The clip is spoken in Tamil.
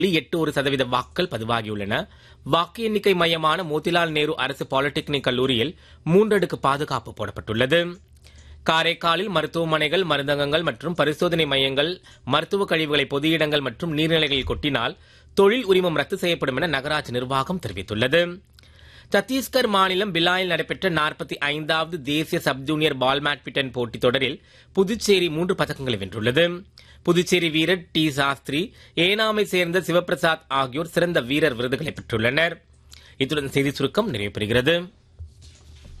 எட்டு ஒரு சதவீத வாக்குகள் பதிவாகியுள்ளன வாக்கு எண்ணிக்கை மையமான மோதிலால் நேரு அரசு பாலிடெக்னிக் கல்லூரியில் மூன்றடுக்கு பாதுகாப்பு போடப்பட்டுள்ளது காரைக்காலில் மருத்துவமனைகள் மருந்தகங்கள் மற்றும் பரிசோதனை மையங்கள் மருத்துவ கழிவுகளை பொது இடங்கள் மற்றும் நீர்நிலைகளில் கொட்டினால் தொழில் உரிமம் ரத்து செய்யப்படும் என நகராட்சி நிர்வாகம் தெரிவித்துள்ளது சத்தீஸ்கர் மாநிலம் பிலாயில் நடைபெற்ற நாற்பத்தி ஐந்தாவது தேசிய சப் ஜூனியர் பால் பேட்மிண்டன் போட்டித் தொடரில் புதுச்சேரி மூன்று பதக்கங்களை வென்றுள்ளது புதுச்சேரி வீரர் டி சாஸ்திரி ஏனாமை சேர்ந்த சிவபிரசாத் ஆகியோர் சிறந்த வீரர் விருதுகளை பெற்றுள்ளனர் இத்துடன் செய்தி சுருக்கம் நிறைவு பெறுகிறது